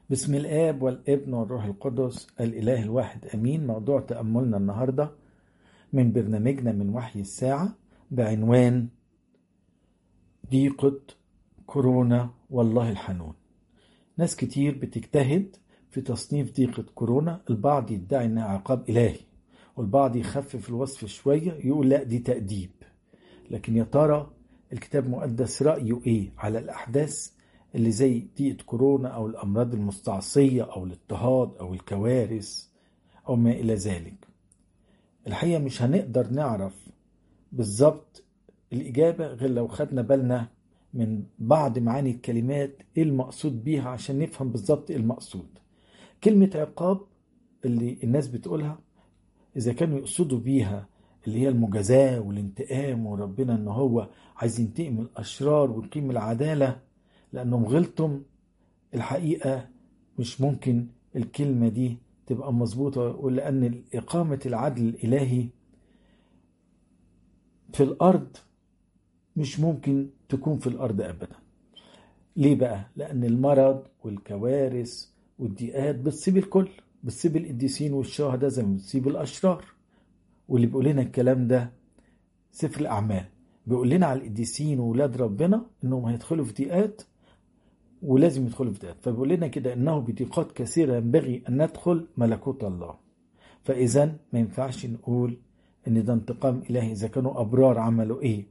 بسم الآب والابن والروح القدس الإله الواحد أمين موضوع تأملنا النهاردة من برنامجنا من وحي الساعة بعنوان ضيقة كورونا والله الحنون ناس كتير بتجتهد في تصنيف ضيقة كورونا البعض يدعي انها عقاب إلهي والبعض يخفف الوصف شوية يقول لا دي تأديب لكن يا ترى الكتاب المقدس رأيه إيه على الأحداث اللي زي ضيقة كورونا أو الأمراض المستعصية أو الاضطهاد أو الكوارث أو ما إلى ذلك الحقيقة مش هنقدر نعرف بالظبط الإجابة غير لو خدنا بالنا من بعض معاني الكلمات إيه المقصود بيها عشان نفهم بالظبط إيه المقصود كلمة عقاب اللي الناس بتقولها إذا كانوا يقصدوا بيها اللي هي المجازاة والانتقام وربنا إن هو عايز ينتقم من الأشرار ويقيم العدالة لأنهم غلطم الحقيقة مش ممكن الكلمة دي تبقى مظبوطة ولأن إقامة العدل الإلهي في الأرض مش ممكن تكون في الأرض أبدا ليه بقى؟ لأن المرض والكوارث والضيقات بتصيب الكل بتصيب القديسين والشهداء زي ما بتصيب الأشرار واللي بيقول لنا الكلام ده سفر الأعمال بيقول لنا على القديسين وولاد ربنا إنهم هيدخلوا في ضيقات ولازم يدخلوا في ضيقات فبيقول لنا كده إنه بضيقات كثيرة ينبغي أن ندخل ملكوت الله فإذا ما ينفعش نقول إن ده انتقام إلهي إذا كانوا أبرار عملوا إيه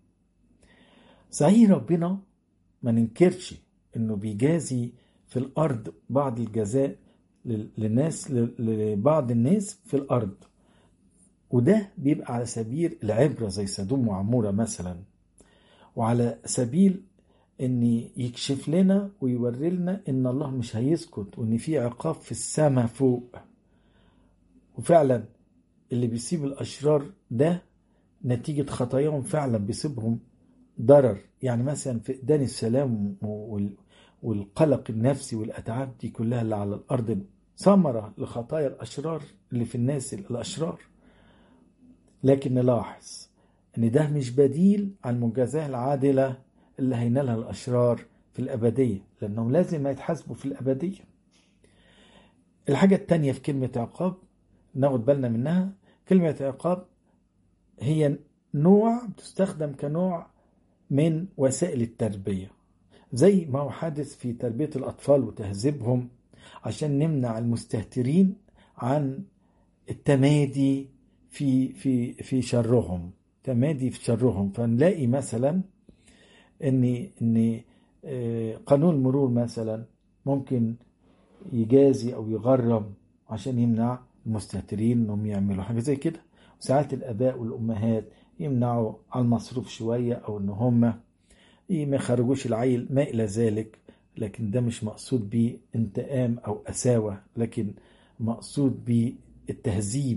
صحيح ربنا ما ننكرش إنه بيجازي في الأرض بعض الجزاء للناس لبعض الناس في الأرض وده بيبقى على سبيل العبرة زي سدوم وعمورة مثلا وعلى سبيل ان يكشف لنا ويوري لنا ان الله مش هيسكت وان في عقاب في السماء فوق وفعلا اللي بيسيب الاشرار ده نتيجة خطاياهم فعلا بيسيبهم ضرر يعني مثلا فقدان السلام والقلق النفسي والاتعاب دي كلها اللي على الارض ثمرة لخطايا الاشرار اللي في الناس الاشرار لكن نلاحظ ان ده مش بديل عن المجازاه العادله اللي هينالها الاشرار في الابديه لانهم لازم يتحاسبوا في الابديه الحاجه التانية في كلمه عقاب ناخد بالنا منها كلمه عقاب هي نوع تستخدم كنوع من وسائل التربيه زي ما هو حادث في تربيه الاطفال وتهذيبهم عشان نمنع المستهترين عن التمادي في في في شرهم تمادي في شرهم فنلاقي مثلا ان ان قانون المرور مثلا ممكن يجازي او يغرم عشان يمنع المستهترين انهم يعملوا حاجه زي كده وساعات الاباء والامهات يمنعوا على المصروف شويه او ان هم ما يخرجوش العيل ما الى ذلك لكن ده مش مقصود بيه انتقام او قساوه لكن مقصود بيه التهذيب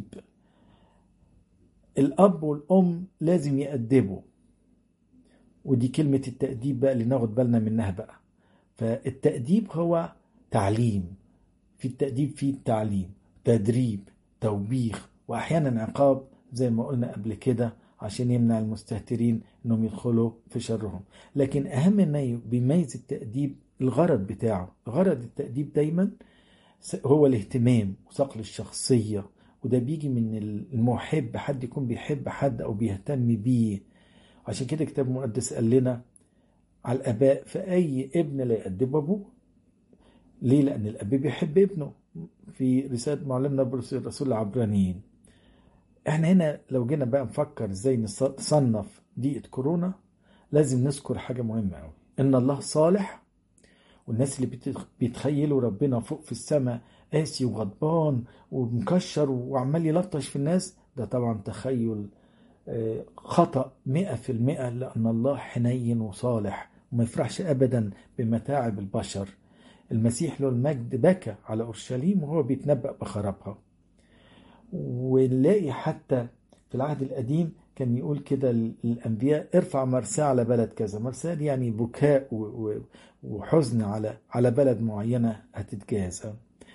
الأب والأم لازم يأدبوا ودي كلمة التأديب بقى اللي ناخد بالنا منها بقى فالتأديب هو تعليم في التأديب في تعليم تدريب توبيخ وأحيانا عقاب زي ما قلنا قبل كده عشان يمنع المستهترين انهم يدخلوا في شرهم لكن اهم ما بيميز التأديب الغرض بتاعه غرض التأديب دايما هو الاهتمام وصقل الشخصيه وده بيجي من المحب حد يكون بيحب حد او بيهتم بيه عشان كده الكتاب المقدس قال لنا على الاباء فاي ابن لا يأدب ابوه ليه لان الاب بيحب ابنه في رساله معلمنا الرسول العبرانيين احنا هنا لو جينا بقى نفكر ازاي نصنف ضيقه كورونا لازم نذكر حاجه مهمه قوي ان الله صالح والناس اللي بيتخيلوا ربنا فوق في السماء قاسي وغضبان ومكشر وعمال يلطش في الناس ده طبعا تخيل خطأ مئة في المئة لأن الله حنين وصالح وما يفرحش أبدا بمتاعب البشر المسيح له المجد بكى على أورشليم وهو بيتنبأ بخرابها ونلاقي حتى في العهد القديم كان يقول كده الأنبياء ارفع مرساه على بلد كذا مرساه يعني بكاء وحزن على على بلد معينة هتتجازى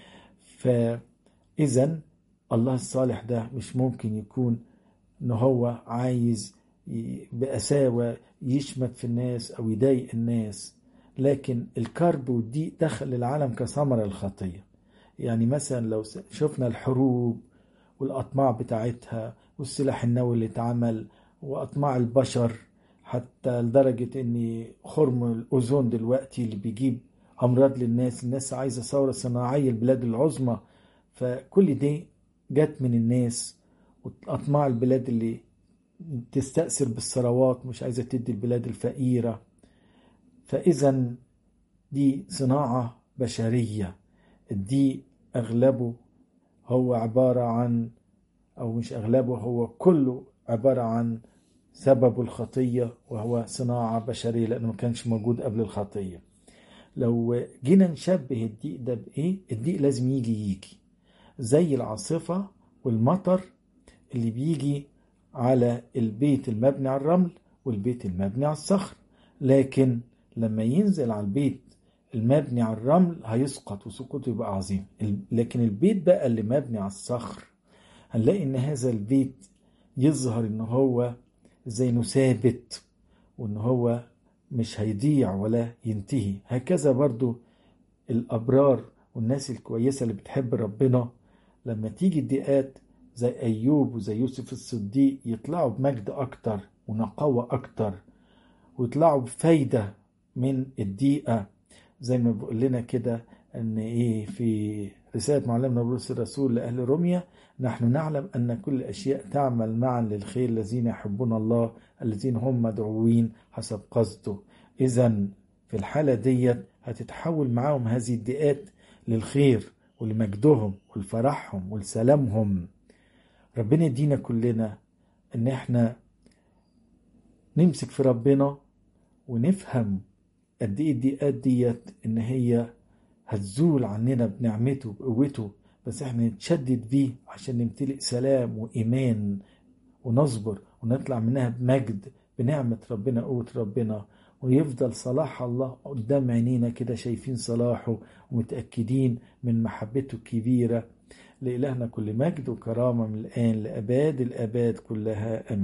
فإذا الله الصالح ده مش ممكن يكون إن هو عايز بقساوة يشمت في الناس أو يضايق الناس لكن الكرب والضيق دخل العالم كثمرة الخطية يعني مثلا لو شفنا الحروب والأطماع بتاعتها والسلاح النووي اللي اتعمل وأطماع البشر حتى لدرجة ان خرم الأوزون دلوقتي اللي بيجيب أمراض للناس الناس عايزة ثورة صناعية البلاد العظمى فكل دي جت من الناس وأطماع البلاد اللي تستأثر بالثروات مش عايزة تدي البلاد الفقيرة فإذا دي صناعة بشرية دي أغلبه هو عبارة عن أو مش أغلبه هو كله عبارة عن سبب الخطية وهو صناعة بشرية لأنه ما كانش موجود قبل الخطية لو جينا نشبه الضيق ده بإيه الضيق لازم يجي يجي زي العاصفة والمطر اللي بيجي على البيت المبني على الرمل والبيت المبني على الصخر لكن لما ينزل على البيت المبني على الرمل هيسقط وسقوطه يبقى عظيم لكن البيت بقى اللي مبني على الصخر هنلاقي ان هذا البيت يظهر ان هو زي انه ثابت وان هو مش هيضيع ولا ينتهي هكذا برضو الابرار والناس الكويسة اللي بتحب ربنا لما تيجي الضيقات زي ايوب وزي يوسف الصديق يطلعوا بمجد اكتر ونقاوة اكتر ويطلعوا بفايدة من الضيقة زي ما بيقول لنا كده ان ايه في رسالة معلمنا بولس الرسول لأهل روميا نحن نعلم أن كل الأشياء تعمل معا للخير الذين يحبون الله الذين هم مدعوين حسب قصده إذا في الحالة ديت هتتحول معاهم هذه الدقات للخير ولمجدهم ولفرحهم ولسلامهم ربنا يدينا كلنا ان احنا نمسك في ربنا ونفهم قد ايه الدقات ديت ان هي هتزول عننا بنعمته بقوته بس احنا نتشدد بيه عشان نمتلئ سلام وإيمان ونصبر ونطلع منها بمجد بنعمة ربنا قوة ربنا ويفضل صلاح الله قدام عينينا كده شايفين صلاحه ومتأكدين من محبته الكبيرة لإلهنا كل مجد وكرامة من الآن لأباد الآباد كلها أمين